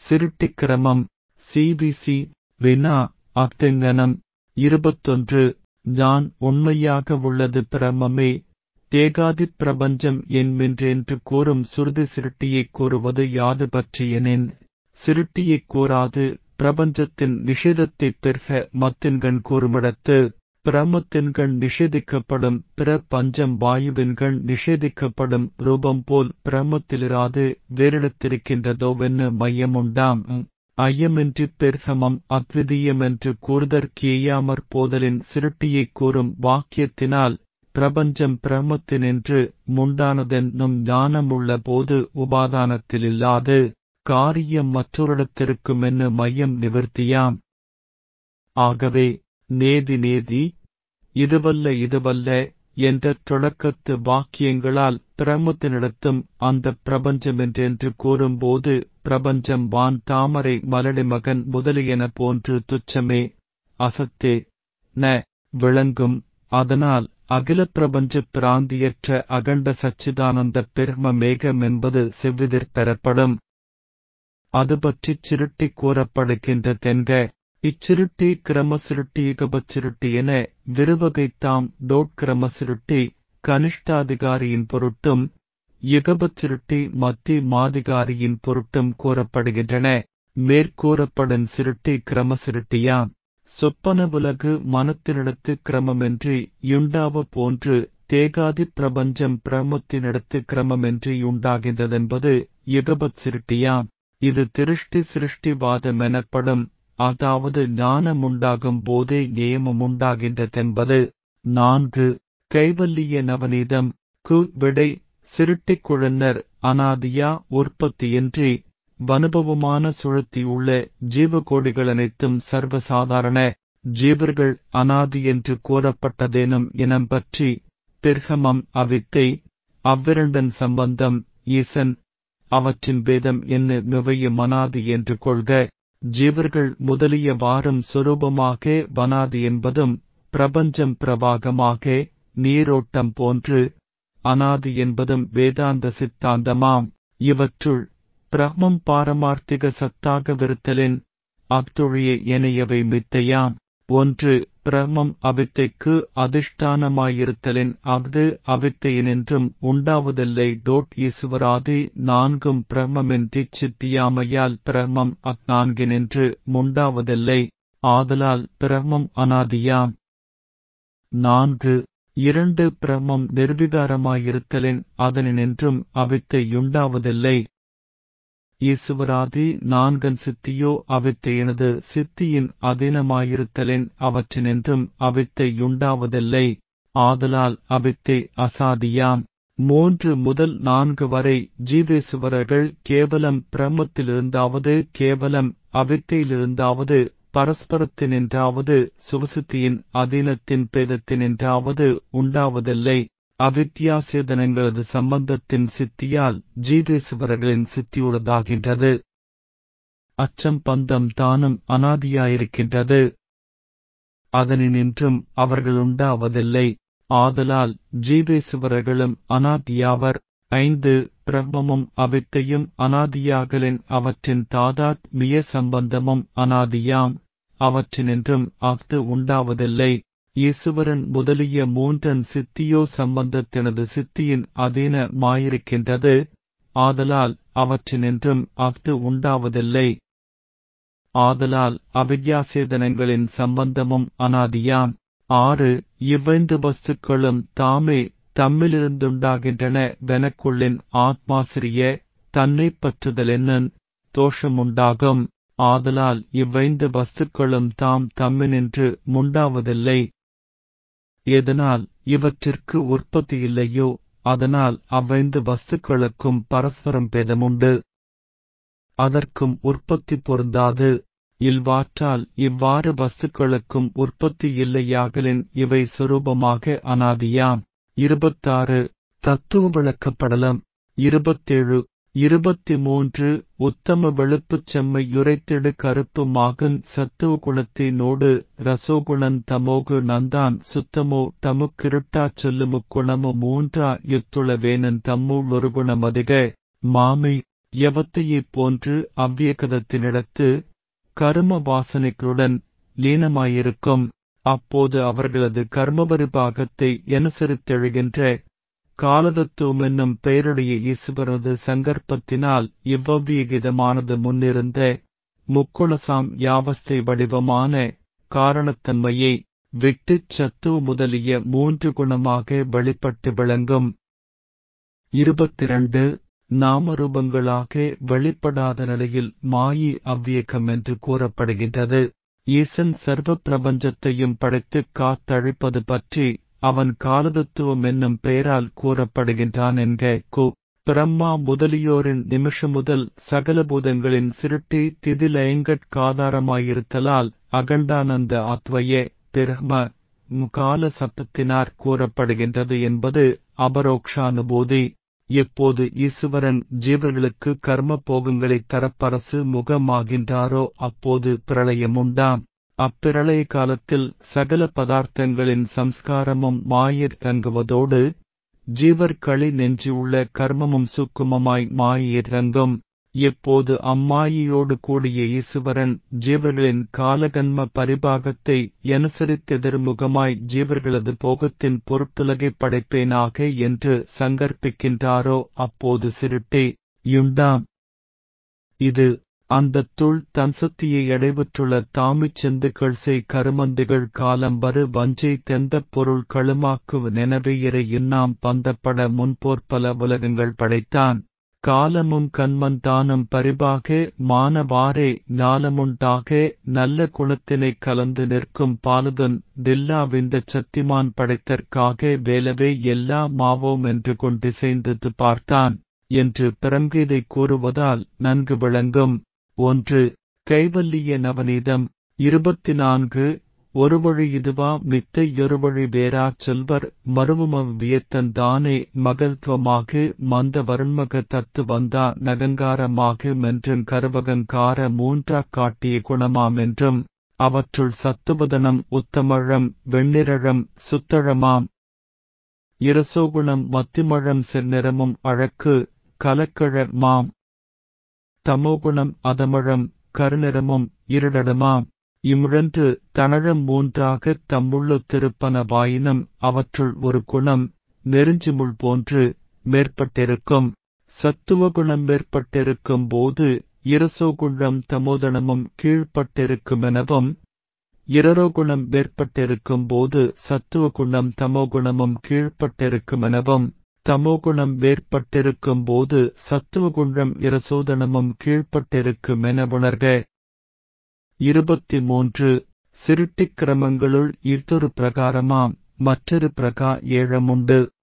சிருட்டிக்கிரமம் CBC வினா அக்தங்கனம் இருபத்தொன்று நான் உண்மையாக உள்ளது பிரமமே தேகாதிப் பிரபஞ்சம் என்மென்றென்று கூறும் சுருதி சிருட்டியைக் கூறுவது யாது பற்றியனேன் சிருட்டியைக் கூறாது பிரபஞ்சத்தின் நிஷேதத்தைப் பெற்க மத்தின்கண் கூறுமிடத்து பிரமத்தின்கண் நிஷேதிக்கப்படும் பிற பஞ்சம் வாயுவின்கண் நிஷேதிக்கப்படும் ரூபம் போல் பிரமத்திலிராது வேறிடத்திருக்கின்றதோவென்னு மையமுண்டாம் ஐயமின்றி பெர்கமம் அத்விதீயமென்று கூறுதற்கேயாமற் போதலின் சிருட்டியைக் கூறும் வாக்கியத்தினால் பிரபஞ்சம் பிரமத்தினின்று முண்டானதென்னும் ஞானமுள்ள போது உபாதானத்திலில்லாது காரியம் மற்றொரிடத்திற்குமென்னு மையம் நிவர்த்தியாம் ஆகவே நேதி நேதி இதுவல்ல இதுவல்ல என்ற தொடக்கத்து வாக்கியங்களால் பிரமத்தினிடத்தும் அந்த பிரபஞ்சமென்றென்று கூறும்போது பிரபஞ்சம் வான் தாமரை மலடிமகன் முதலியன போன்று துச்சமே அசத்தே ந விளங்கும் அதனால் அகில பிரபஞ்ச பிராந்தியற்ற அகண்ட சச்சிதானந்த பெரும மேகம் என்பது செவ்விதிர் பெறப்படும் அது பற்றிச் சிருட்டி கூறப்படுகின்ற தென்க இச்சிருட்டி கிரம சிருட்டி யுகபச் சிருட்டி என விருவகைத்தாம் டோட் கிரம சிருட்டி கனிஷ்டாதிகாரியின் பொருட்டும் யுகபச் சிருட்டி மத்தி மாதிகாரியின் பொருட்டும் கூறப்படுகின்றன மேற்கூறப்படும் சிருட்டி கிரம சிருட்டியாம் சொப்பனவுலகு மனத்தினிடத்து கிரமமின்றி யுண்டாவ போன்று தேகாதி பிரபஞ்சம் பிரமத்தினிடத்து கிரமமின்றி யுண்டாகின்றதென்பது யுகபத் சிருட்டியாம் இது திருஷ்டி சிருஷ்டிவாதமெனப்படும் அதாவது ஞானமுண்டாகும் போதே நியமமுண்டாகின்றதென்பது நான்கு கைவல்லிய நவநீதம் கு விடை சிருட்டிக் குழன்னர் அனாதியா உற்பத்தியின்றி வனுபவமான சுழத்தி உள்ள ஜீவகோடிகள் அனைத்தும் சர்வசாதாரண ஜீவர்கள் அனாதி என்று கூறப்பட்டதேனும் இனம் பற்றி பிர்கமம் அவித்தை அவ்விரண்டன் சம்பந்தம் ஈசன் அவற்றின் பேதம் என்ன மிவையும் அனாதி என்று கொள்க ஜீவர்கள் முதலிய வாரம் சொரூபமாக வனாதி என்பதும் பிரபஞ்சம் பிரவாகமாக நீரோட்டம் போன்று அனாதி என்பதும் வேதாந்த சித்தாந்தமாம் இவற்றுள் பிரம்மம் பாரமார்த்திக சத்தாக விருத்தலின் அத்தொழிய எனையவை மித்தையாம் ஒன்று பிரம்மம் அவித்தைக்கு அதிஷ்டானமாயிருத்தலின் அஃது அவித்தையினின்றும் உண்டாவதில்லை டோட் ஈசுவராதி நான்கும் பிரம்மமின்றிச் சித்தியாமையால் பிரம்மம் அந்நான்கினின்று முண்டாவதில்லை ஆதலால் பிரம்மம் அனாதியாம் நான்கு இரண்டு பிரம்மம் நிர்விகாரமாயிருத்தலின் அதனினின்றும் அவித்தை யுண்டாவதில்லை ஈசுவராதி நான்கன் சித்தியோ அவித்தையினது சித்தியின் அதீனமாயிருத்தலின் அவற்றினின்றும் அவித்தை யுண்டாவதில்லை ஆதலால் அவித்தை அசாதியாம் மூன்று முதல் நான்கு வரை ஜீவேசுவரர்கள் கேவலம் பிரம்மத்திலிருந்தாவது கேவலம் அவித்தையிலிருந்தாவது பரஸ்பரத்தினின்றாவது சுவசித்தியின் அதீனத்தின் பேதத்தினின்றாவது உண்டாவதில்லை அவித்யாசேதனங்களது சம்பந்தத்தின் சித்தியால் ஜீவேசுவரர்களின் சித்தியுள்ளதாகின்றது அச்சம் பந்தம் தானும் அனாதியாயிருக்கின்றது அதனின்றும் அவர்கள் உண்டாவதில்லை ஆதலால் ஜீவேசுவரர்களும் அனாதியாவர் ஐந்து பிரம்மமும் அவித்தையும் அனாதியாகலின் அவற்றின் தாதாத் மிய சம்பந்தமும் அனாதியாம் அவற்றினின்றும் அஃது உண்டாவதில்லை ஈசுவரன் முதலிய மூன்றன் சித்தியோ சம்பந்தத்தினது சித்தியின் அதீன மாயிருக்கின்றது ஆதலால் அவற்றினின்றும் அஃது உண்டாவதில்லை ஆதலால் அவித்யாசேதனங்களின் சம்பந்தமும் அனாதியாம் ஆறு இவ்வைந்து வஸ்துக்களும் தாமே தம்மிலிருந்துண்டாகின்றன வெனக்குள்ளின் ஆத்மாசிரிய தன்னை பற்றுதலென்னன் தோஷமுண்டாகும் ஆதலால் இவ்வைந்து வஸ்துக்களும் தாம் தம்மினின்று முண்டாவதில்லை எதனால் இவற்றிற்கு உற்பத்தி இல்லையோ அதனால் அவ்வைந்து வஸ்துக்களுக்கும் பரஸ்பரம் பேதமுண்டு அதற்கும் உற்பத்தி பொருந்தாது இல்வாற்றால் இவ்வாறு வஸ்துக்களுக்கும் உற்பத்தி இல்லையாகலின் இவை சொரூபமாக அனாதியாம் இருபத்தாறு தத்துவ விளக்கப்படலம் இருபத்தேழு இருபத்தி மூன்று உத்தம வெளுப்புச் செம்மை யுரைத்திடு கருப்பு மாகுன் சத்துவ குணத்தினோடு ரசோகுணன் தமோகு நந்தான் சுத்தமோ தமுக்கிருட்டாச் சொல்லுமுக் குணமு மூன்றா யுத்துள வேனன் தம்முள் ஒரு குணமதிக மாமை எவத்தையைப் போன்று அவ்வியகதத்தினிடத்து கரும வாசனைகளுடன் லீனமாயிருக்கும் அப்போது அவர்களது கர்மபரிபாகத்தை அனுசரித்தெழுகின்ற காலதத்துவம் என்னும் பெயருடைய ஈசுவரது சங்கற்பத்தினால் இவ்வவ்வியகிதமானது முன்னிருந்த முக்குளசாம் யாவஸ்தை வடிவமான காரணத்தன்மையை விட்டுச் சத்துவ முதலிய மூன்று குணமாக வெளிப்பட்டு விளங்கும் இருபத்திரண்டு நாமரூபங்களாக வெளிப்படாத நிலையில் மாயி அவ்வியக்கம் என்று கூறப்படுகின்றது ஈசன் சர்வ பிரபஞ்சத்தையும் படைத்துக் காத்தழிப்பது பற்றி அவன் காலதத்துவம் என்னும் பெயரால் கூறப்படுகின்றான் என்க கு பிரம்மா முதலியோரின் நிமிஷம் முதல் சகல பூதங்களின் சிருட்டி திதிலயங்கட்காதாரமாயிருத்தலால் அகண்டானந்த ஆத்வய பிரம்ம முகால சப்தத்தினார் கூறப்படுகின்றது என்பது அபரோக்ஷானுபூதி எப்போது ஈசுவரன் ஜீவர்களுக்கு கர்ம போகங்களை தரப்பரசு முகமாகின்றாரோ அப்போது பிரளயமுண்டாம் அப்பிரளய காலத்தில் சகல பதார்த்தங்களின் சம்ஸ்காரமும் மாயிர் தங்குவதோடு ஜீவர்களி நெஞ்சியுள்ள கர்மமும் சுக்குமமாய் மாயிர் தங்கும் எப்போது அம்மாயியோடு கூடிய ஈசுவரன் ஜீவர்களின் காலகன்ம பரிபாகத்தை அனுசரித்தெதிர்முகமாய் ஜீவர்களது போகத்தின் பொருட்டுலகை படைப்பேனாக என்று சங்கற்பிக்கின்றாரோ அப்போது சிருட்டே யுண்டாம் இது அந்த துள் தன்சத்தியை அடைவுற்றுள்ள தாமிச் செந்துக்கள் செய் கருமந்திகள் காலம் வரு வஞ்சை தெந்தப் பொருள் களுமாக்கு நெனவையிறை இன்னாம் பந்தப்பட முன்போற்பல உலகங்கள் படைத்தான் காலமும் கண்மன் தானும் பரிபாக மானவாரே ஞானமுண்டாக நல்ல குணத்தினை கலந்து நிற்கும் பாலுதன் தில்லாவிந்த சத்திமான் படைத்தற்காக வேலவே எல்லா மாவோம் என்று கொண்டிசைந்தது பார்த்தான் என்று பிரங்கீதை கூறுவதால் நன்கு விளங்கும் ஒன்று கைவல்லிய நவநீதம் இருபத்தி நான்கு ஒரு வழி இதுவா மித்தை ஒருவழி வேறா செல்வர் மறுவும வியத்தன் தானே மகத்வமாக மந்த வருண்மக தத்து வந்தா நகங்காரமாக மென்றன் கருவகங்கார மூன்றாக் காட்டிய குணமாம் என்றும் அவற்றுள் சத்துவதனம் உத்தமழம் வெண்ணிரழம் சுத்தழமாம் இரசோகுணம் மத்திமழம் செந்நிறமும் அழக்கு கலக்கழ மாம் தமோகுணம் அதமழம் கருநிறமும் இருடடுமாம் இம்முழன்று தனழம் மூன்றாகத் தம்முள்ளு திருப்பனவாயினும் அவற்றுள் ஒரு குணம் நெருஞ்சிமுள் போன்று மேற்பட்டிருக்கும் சத்துவ குணம் மேற்பட்டிருக்கும் போது இரசோகுணம் தமோதனமும் கீழ்ப்பட்டிருக்குமெனவும் இரரோகுணம் மேற்பட்டிருக்கும் போது சத்துவ குணம் தமோகுணமும் கீழ்ப்பட்டிருக்குமெனவும் தமோகுணம் வேற்பட்டிருக்கும் போது சத்துவகுணம் இரசோதனமும் கீழ்ப்பட்டிருக்குமென உணர்க இருபத்தி மூன்று சிருட்டிக் கிரமங்களுள் இத்தொரு பிரகாரமாம் மற்றொரு பிரகா ஏழமுண்டு